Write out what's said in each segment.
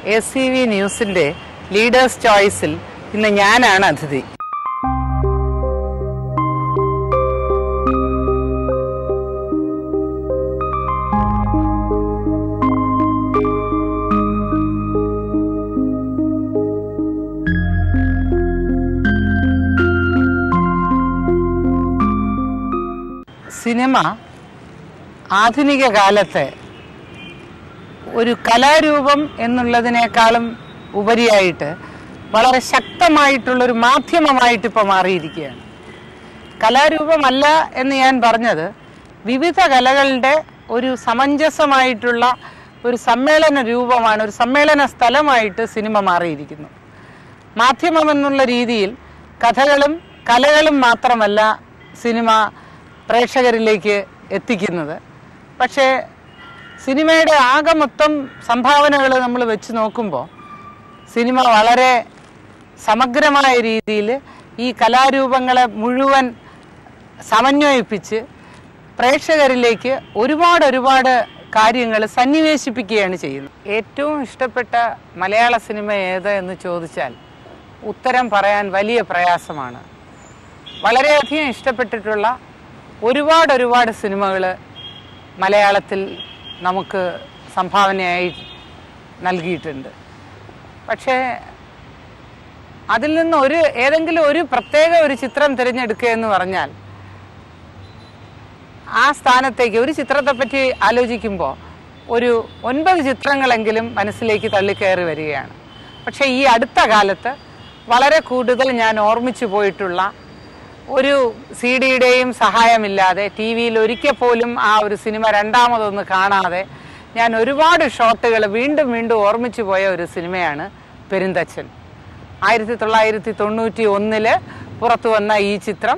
S C V ന്യൂസിന്റെ leaders ചോയ്സിൽ ഇന്ന് ഞാനാണ് അതിഥി സിനിമ ആധുനിക കാലത്തെ ഒരു കലാരൂപം എന്നുള്ളതിനേക്കാളും ഉപരിയായിട്ട് വളരെ ശക്തമായിട്ടുള്ളൊരു മാധ്യമമായിട്ട് ഇപ്പോൾ മാറിയിരിക്കുകയാണ് കലാരൂപമല്ല എന്ന് ഞാൻ പറഞ്ഞത് വിവിധ കലകളുടെ ഒരു സമഞ്ജസമായിട്ടുള്ള ഒരു സമ്മേളന രൂപമാണ് ഒരു സമ്മേളന സ്ഥലമായിട്ട് സിനിമ മാറിയിരിക്കുന്നു മാധ്യമം എന്നുള്ള രീതിയിൽ കഥകളും കലകളും മാത്രമല്ല സിനിമ പ്രേക്ഷകരിലേക്ക് എത്തിക്കുന്നത് പക്ഷേ സിനിമയുടെ ആകെ മൊത്തം സംഭാവനകൾ നമ്മൾ വെച്ച് നോക്കുമ്പോൾ സിനിമ വളരെ സമഗ്രമായ രീതിയിൽ ഈ കലാരൂപങ്ങളെ മുഴുവൻ സമന്വയിപ്പിച്ച് പ്രേക്ഷകരിലേക്ക് ഒരുപാട് ഒരുപാട് കാര്യങ്ങൾ സന്നിവേശിപ്പിക്കുകയാണ് ചെയ്യുന്നത് ഏറ്റവും ഇഷ്ടപ്പെട്ട മലയാള സിനിമ ഏത് എന്ന് ചോദിച്ചാൽ ഉത്തരം പറയാൻ വലിയ പ്രയാസമാണ് വളരെയധികം ഇഷ്ടപ്പെട്ടിട്ടുള്ള ഒരുപാട് ഒരുപാട് സിനിമകൾ മലയാളത്തിൽ നമുക്ക് സംഭാവനയായി നൽകിയിട്ടുണ്ട് പക്ഷേ അതിൽ നിന്ന് ഒരു ഏതെങ്കിലും ഒരു പ്രത്യേക ഒരു ചിത്രം തിരഞ്ഞെടുക്കുക എന്ന് പറഞ്ഞാൽ ആ സ്ഥാനത്തേക്ക് ഒരു ചിത്രത്തെ പറ്റി ആലോചിക്കുമ്പോൾ ഒരു ഒൻപത് ചിത്രങ്ങളെങ്കിലും മനസ്സിലേക്ക് തള്ളിക്കയറി വരികയാണ് പക്ഷേ ഈ അടുത്ത കാലത്ത് വളരെ കൂടുതൽ ഞാൻ ഓർമ്മിച്ചു പോയിട്ടുള്ള ഒരു സി ഡിയുടെയും സഹായമില്ലാതെ ടി വിയിൽ ഒരിക്കൽ പോലും ആ ഒരു സിനിമ രണ്ടാമതൊന്ന് കാണാതെ ഞാൻ ഒരുപാട് ഷോട്ടുകൾ വീണ്ടും വീണ്ടും ഓർമ്മിച്ചു പോയ ഒരു സിനിമയാണ് പെരുന്തച്ചൻ ആയിരത്തി തൊള്ളായിരത്തി തൊണ്ണൂറ്റി ഒന്നില് പുറത്തു വന്ന ഈ ചിത്രം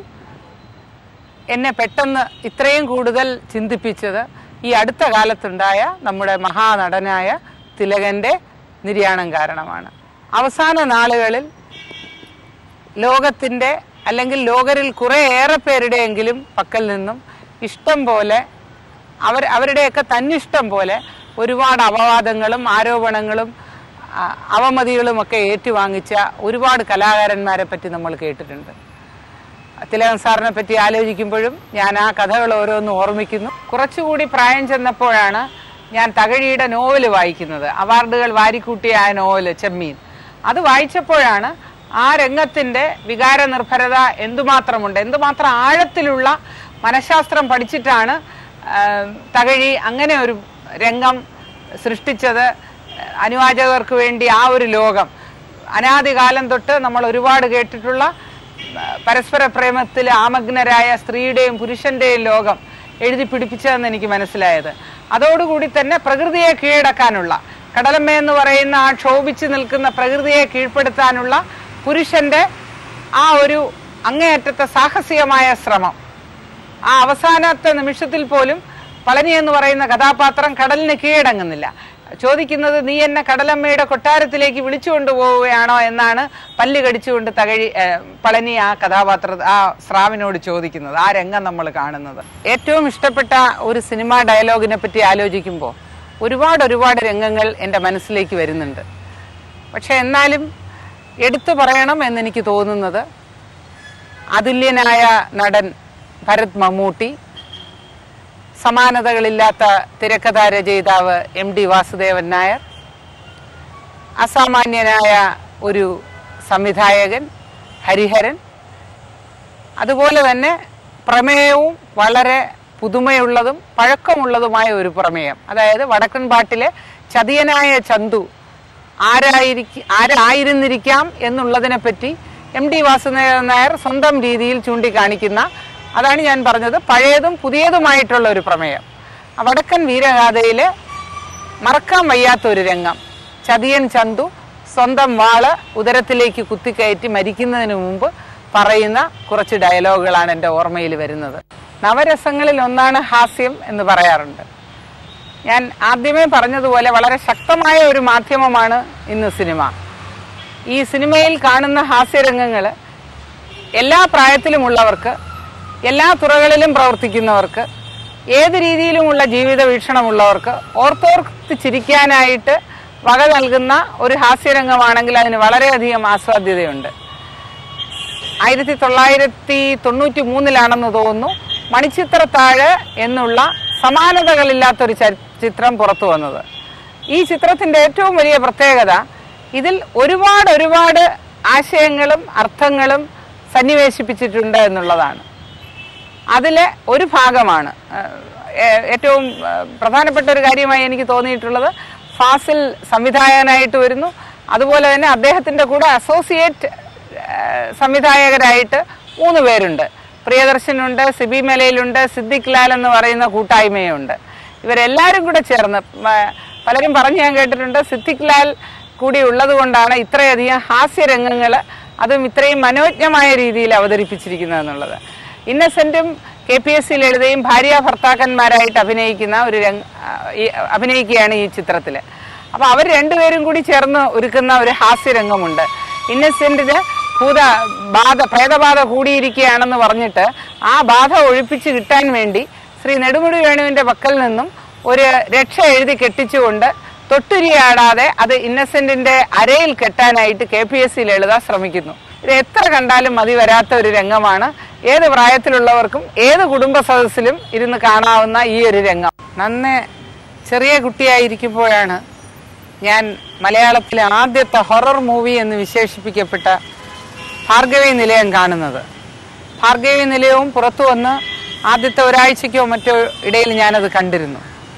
എന്നെ പെട്ടെന്ന് ഇത്രയും കൂടുതൽ ചിന്തിപ്പിച്ചത് ഈ അടുത്ത കാലത്തുണ്ടായ നമ്മുടെ മഹാനടനായ തിലകന്റെ നിര്യാണം കാരണമാണ് അവസാന നാളുകളിൽ ലോകത്തിന്റെ അല്ലെങ്കിൽ ലോകരിൽ കുറെ ഏറെ പേരുടെയെങ്കിലും പക്കൽ നിന്നും ഇഷ്ടം പോലെ അവർ അവരുടെയൊക്കെ തന്നിഷ്ടം പോലെ ഒരുപാട് അപവാദങ്ങളും ആരോപണങ്ങളും ആ, അവമതികളും ഒക്കെ ഏറ്റുവാങ്ങിച്ച ഒരുപാട് കലാകാരന്മാരെ പറ്റി നമ്മൾ കേട്ടിട്ടുണ്ട് തിലകൻ സാറിനെ പറ്റി ആലോചിക്കുമ്പോഴും ഞാൻ ആ കഥകൾ ഓരോന്നും ഓർമ്മിക്കുന്നു കുറച്ചുകൂടി പ്രായം ചെന്നപ്പോഴാണ് ഞാൻ തകഴിയുടെ നോവൽ വായിക്കുന്നത് അവാർഡുകൾ വാരിക്കൂട്ടിയ ആ നോവൽ ചെമ്മീൻ അത് വായിച്ചപ്പോഴാണ് ആ രംഗത്തിന്റെ വികാര നിർഭരത എന്തുമാത്രമുണ്ട് എന്തുമാത്രം ആഴത്തിലുള്ള മനഃശാസ്ത്രം പഠിച്ചിട്ടാണ് ആ, തകഴി അങ്ങനെ ഒരു രംഗം സൃഷ്ടിച്ചത് അനുവാചകർക്ക് വേണ്ടി ആ ഒരു ലോകം അനാദികാലം തൊട്ട് നമ്മൾ ഒരുപാട് കേട്ടിട്ടുള്ള ആ, പരസ്പര പ്രേമത്തിൽ ആമഗ്നരായ സ്ത്രീയുടെയും പുരുഷന്റെയും ലോകം എഴുതി പിടിപ്പിച്ചതെന്ന് എനിക്ക് മനസ്സിലായത് അതോടുകൂടി തന്നെ പ്രകൃതിയെ കീഴടക്കാനുള്ള കടലമ്മ എന്ന് പറയുന്ന ആ ക്ഷോഭിച്ചു നിൽക്കുന്ന പ്രകൃതിയെ കീഴ്പ്പെടുത്താനുള്ള പുരുഷന്റെ ആ ഒരു അങ്ങേയറ്റത്തെ സാഹസികമായ ശ്രമം ആ അവസാനത്തെ നിമിഷത്തിൽ പോലും പളനി എന്ന് പറയുന്ന കഥാപാത്രം കടലിന് കീഴടങ്ങുന്നില്ല ചോദിക്കുന്നത് നീ എന്നെ കടലമ്മയുടെ കൊട്ടാരത്തിലേക്ക് വിളിച്ചുകൊണ്ട് പോവുകയാണോ എന്നാണ് പല്ല് കടിച്ചുകൊണ്ട് തകഴി ഏ, പളനി ആ കഥാപാത്ര ആ സ്രാവിനോട് ചോദിക്കുന്നത് ആ രംഗം നമ്മൾ കാണുന്നത് ഏറ്റവും ഇഷ്ടപ്പെട്ട ഒരു സിനിമാ ഡയലോഗിനെ പറ്റി ആലോചിക്കുമ്പോൾ ഒരുപാട് ഒരുപാട് രംഗങ്ങൾ എൻ്റെ മനസ്സിലേക്ക് വരുന്നുണ്ട് പക്ഷെ എന്നാലും എടുത്തു പറയണം എന്നെനിക്ക് തോന്നുന്നത് അതുല്യനായ നടൻ ഭരത് മമ്മൂട്ടി സമാനതകളില്ലാത്ത തിരക്കഥാ രചയിതാവ് എം ഡി വാസുദേവൻ നായർ അസാമാന്യനായ ഒരു സംവിധായകൻ ഹരിഹരൻ അതുപോലെ തന്നെ പ്രമേയവും വളരെ പുതുമയുള്ളതും പഴക്കമുള്ളതുമായ ഒരു പ്രമേയം അതായത് വടക്കൻ പാട്ടിലെ ചതിയനായ ചന്തു ആരായിരിക്ക ആരായിരുന്നിരിക്കാം എന്നുള്ളതിനെ പറ്റി എം ഡി വാസുദേവൻ നായർ സ്വന്തം രീതിയിൽ ചൂണ്ടിക്കാണിക്കുന്ന അതാണ് ഞാൻ പറഞ്ഞത് പഴയതും പുതിയതുമായിട്ടുള്ള ഒരു പ്രമേയം ആ വടക്കൻ വീരഗാഥയിലെ മറക്കാൻ വയ്യാത്ത ഒരു രംഗം ചതിയൻ ചന്തു സ്വന്തം വാള് ഉദരത്തിലേക്ക് കുത്തിക്കയറ്റി മരിക്കുന്നതിന് മുമ്പ് പറയുന്ന കുറച്ച് ഡയലോഗുകളാണ് എൻ്റെ ഓർമ്മയിൽ വരുന്നത് നവരസങ്ങളിൽ ഒന്നാണ് ഹാസ്യം എന്ന് പറയാറുണ്ട് ഞാൻ ആദ്യമേ പറഞ്ഞതുപോലെ വളരെ ശക്തമായ ഒരു മാധ്യമമാണ് ഇന്ന് സിനിമ ഈ സിനിമയിൽ കാണുന്ന ഹാസ്യരംഗങ്ങൾ എല്ലാ പ്രായത്തിലുമുള്ളവർക്ക് എല്ലാ തുറകളിലും പ്രവർത്തിക്കുന്നവർക്ക് ഏത് രീതിയിലുമുള്ള ജീവിത വീക്ഷണമുള്ളവർക്ക് ഓർത്തോർത്ത് ചിരിക്കാനായിട്ട് വക നൽകുന്ന ഒരു ഹാസ്യരംഗമാണെങ്കിൽ അതിന് വളരെയധികം ആസ്വാദ്യതയുണ്ട് ആയിരത്തി തൊള്ളായിരത്തി തൊണ്ണൂറ്റി മൂന്നിലാണെന്ന് തോന്നുന്നു മണിച്ചിത്രത്താഴ് എന്നുള്ള സമാനതകളില്ലാത്തൊരു ചരി- ചിത്രം പുറത്തു വന്നത് ഈ ചിത്രത്തിന്റെ ഏറ്റവും വലിയ പ്രത്യേകത ഇതിൽ ഒരുപാട് ഒരുപാട് ആശയങ്ങളും അർത്ഥങ്ങളും സന്നിവേശിപ്പിച്ചിട്ടുണ്ട് എന്നുള്ളതാണ് അതിലെ ഒരു ഭാഗമാണ് ഏഹ്, ഏ- ഏറ്റവും ഏഹ്, പ്രധാനപ്പെട്ട ഒരു കാര്യമായി എനിക്ക് തോന്നിയിട്ടുള്ളത് ഫാസിൽ സംവിധായകനായിട്ട് വരുന്നു അതുപോലെ തന്നെ അദ്ദേഹത്തിന്റെ കൂടെ അസോസിയേറ്റ് ഏഹ്, സംവിധായകരായിട്ട് മൂന്ന് പേരുണ്ട് പ്രിയദർശനുണ്ട് സിബി മലയിലുണ്ട് സിദ്ദിഖ് ലാൽ എന്ന് പറയുന്ന കൂട്ടായ്മയുണ്ട് ഇവരെല്ലാവരും കൂടെ ചേർന്ന് മ- പലരും പറഞ്ഞു ഞാൻ കേട്ടിട്ടുണ്ട് സിദ്ദിഖ് ലാൽ കൂടി ഉള്ളത് കൊണ്ടാണ് ഇത്രയധികം ഹാസ്യരംഗങ്ങൾ അതും ഇത്രയും മനോജ്ഞമായ രീതിയിൽ അവതരിപ്പിച്ചിരിക്കുന്നത് എന്നുള്ളത് ഇന്നസെന്റും കെ പി എസ് സിയിൽ എഴുതുകയും ഭാര്യ ഭർത്താക്കന്മാരായിട്ട് അഭിനയിക്കുന്ന ഒരു രംഗ ആ, ഈ അഭിനയിക്കുകയാണ് ഈ ചിത്രത്തിൽ അപ്പോൾ അവർ രണ്ടുപേരും കൂടി ചേർന്ന് ഒരുക്കുന്ന ഒരു ഹാസ്യരംഗമുണ്ട് ഇന്നസെന്റിന് ഭൂത ബാധ പ്രേതബാധ കൂടിയിരിക്കുകയാണെന്ന് പറഞ്ഞിട്ട് ആ ബാധ ഒഴിപ്പിച്ച് കിട്ടാൻ വേണ്ടി ശ്രീ നെടുമുടി വേണുവിന്റെ പക്കൽ നിന്നും ഒരു രക്ഷ എഴുതി കെട്ടിച്ചുകൊണ്ട് തൊട്ടുരിയാടാതെ അത് ഇന്നസെന്റിന്റെ അരയിൽ കെട്ടാനായിട്ട് കെ പി എസ് സിയിൽ എഴുതാൻ ശ്രമിക്കുന്നു ഇത് എത്ര കണ്ടാലും മതി വരാത്ത ഒരു രംഗമാണ് ഏത് പ്രായത്തിലുള്ളവർക്കും ഏത് കുടുംബ സദസ്സിലും ഇരുന്ന് കാണാവുന്ന ഈ ഒരു രംഗം നന്നെ ചെറിയ കുട്ടിയായിരിക്കുമ്പോഴാണ് ഞാൻ മലയാളത്തിലെ ആദ്യത്തെ ഹൊറർ മൂവി എന്ന് വിശേഷിപ്പിക്കപ്പെട്ട ഭാർഗവി നിലയം കാണുന്നത് ഭാർഗവി നിലയവും പുറത്തു വന്ന് ആദ്യത്തെ ഒരാഴ്ചയ്ക്കോ മറ്റോ ഇടയിൽ ഞാനത് കണ്ടിരുന്നു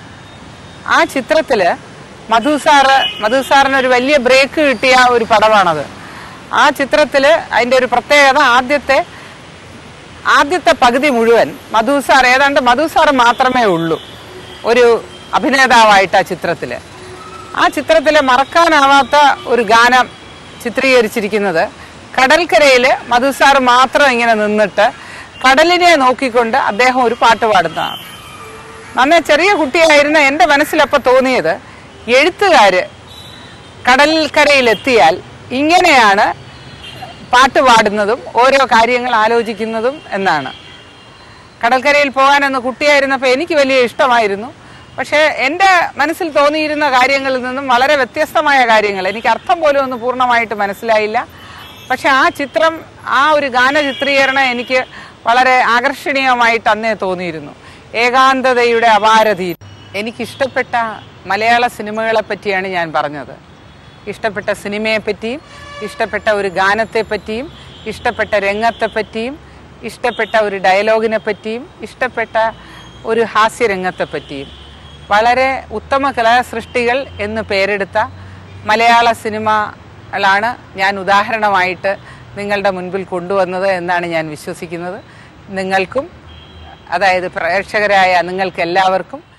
ആ ചിത്രത്തില് മധു സാറ് മധു സാറിന് ഒരു വലിയ ബ്രേക്ക് കിട്ടിയ ഒരു പടമാണത് ആ ചിത്രത്തില് അതിന്റെ ഒരു പ്രത്യേകത ആദ്യത്തെ ആദ്യത്തെ പകുതി മുഴുവൻ മധു സാർ ഏതാണ്ട് മധു സാർ മാത്രമേ ഉള്ളൂ ഒരു അഭിനേതാവായിട്ട് ആ ചിത്രത്തില് ആ ചിത്രത്തിലെ മറക്കാനാവാത്ത ഒരു ഗാനം ചിത്രീകരിച്ചിരിക്കുന്നത് കടൽക്കരയിൽ മധു സാർ മാത്രം ഇങ്ങനെ നിന്നിട്ട് കടലിനെ നോക്കിക്കൊണ്ട് അദ്ദേഹം ഒരു പാട്ട് പാടുന്നതാണ് നന്നേ ചെറിയ കുട്ടിയായിരുന്ന എൻ്റെ മനസ്സിലപ്പോൾ തോന്നിയത് എഴുത്തുകാര് കടൽക്കരയിലെത്തിയാൽ ഇങ്ങനെയാണ് പാട്ട് പാടുന്നതും ഓരോ കാര്യങ്ങൾ ആലോചിക്കുന്നതും എന്നാണ് കടൽക്കരയിൽ പോകാനെന്ന് കുട്ടിയായിരുന്നപ്പോൾ എനിക്ക് വലിയ ഇഷ്ടമായിരുന്നു പക്ഷേ എൻ്റെ മനസ്സിൽ തോന്നിയിരുന്ന കാര്യങ്ങളിൽ നിന്നും വളരെ വ്യത്യസ്തമായ കാര്യങ്ങൾ എനിക്ക് അർത്ഥം പോലും ഒന്നും പൂർണ്ണമായിട്ട് മനസ്സിലായില്ല പക്ഷെ ആ ചിത്രം ആ ഒരു ഗാന ചിത്രീകരണം എനിക്ക് വളരെ ആകർഷണീയമായിട്ട് അന്നേ തോന്നിയിരുന്നു ഏകാന്തതയുടെ അപാരതയിൽ എനിക്കിഷ്ടപ്പെട്ട മലയാള സിനിമകളെ പറ്റിയാണ് ഞാൻ പറഞ്ഞത് ഇഷ്ടപ്പെട്ട സിനിമയെ പറ്റിയും ഇഷ്ടപ്പെട്ട ഒരു ഗാനത്തെ പറ്റിയും ഇഷ്ടപ്പെട്ട രംഗത്തെ പറ്റിയും ഇഷ്ടപ്പെട്ട ഒരു ഡയലോഗിനെ പറ്റിയും ഇഷ്ടപ്പെട്ട ഒരു ഹാസ്യരംഗത്തെ പറ്റിയും വളരെ ഉത്തമ കലാസൃഷ്ടികൾ എന്ന് പേരെടുത്ത മലയാള സിനിമകളാണ് ഞാൻ ഉദാഹരണമായിട്ട് നിങ്ങളുടെ മുൻപിൽ കൊണ്ടുവന്നത് എന്നാണ് ഞാൻ വിശ്വസിക്കുന്നത് നിങ്ങൾക്കും അതായത് പ്രേക്ഷകരായ നിങ്ങൾക്ക് എല്ലാവർക്കും